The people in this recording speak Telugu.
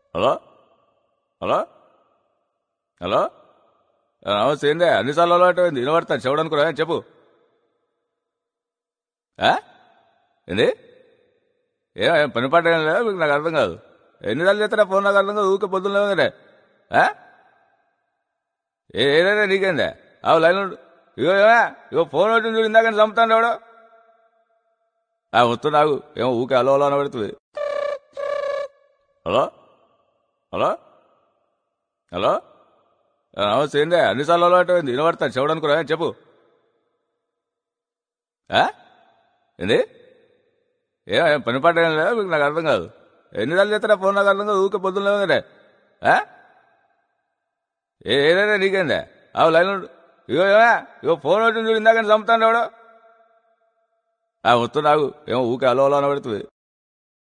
హలో హలో హలో ఆ, నమస్తే ఏందే అన్నిసార్లు అలవాటు అయింది వినబడతాను చెవడనుకురా చెప్పు ఆ? ఏంది ఏ ఏం పని పాట ఏం లేదా మీకు నాకు అర్థం కాదు ఎన్నిసార్లు చేస్తారా ఫోన్ నాకు అర్థం కాదు ఊకే పొద్దున్న లేదంటే ఏ ఏదైనా నీకేందే అవు లైన్ ఉండు. ఇగో ఏమా ఇగో ఫోన్ వచ్చింది చూడు ఇందాక చంపుతాను ఎవడో ఆ వస్తున్నాగు ఏమో ఊకే అలో అలో అని పెడుతుంది హలో హలో హలో ఆ, నమస్తే ఏందే అన్నిసార్లు అలవాటు అయింది వినబడతాను చెవడనుకురా చెప్పు ఆ? ఏంది ఏ ఏం పని పాట ఏం లేదా మీకు నాకు అర్థం కాదు ఎన్నిసార్లు చేస్తారా ఫోన్ నాకు అర్థం కాదు ఊకే పొద్దున్న లేదంటే ఏ ఏదైనా నీకేందే అవు లైన్ ఉండు. ఇగో ఏమా ఇగో ఫోన్ వచ్చింది చూడు ఇందాక చంపుతాను ఎవడో ఆ వస్తున్నాగు ఏమో ఊకే అలో అలో అని పెడుతుంది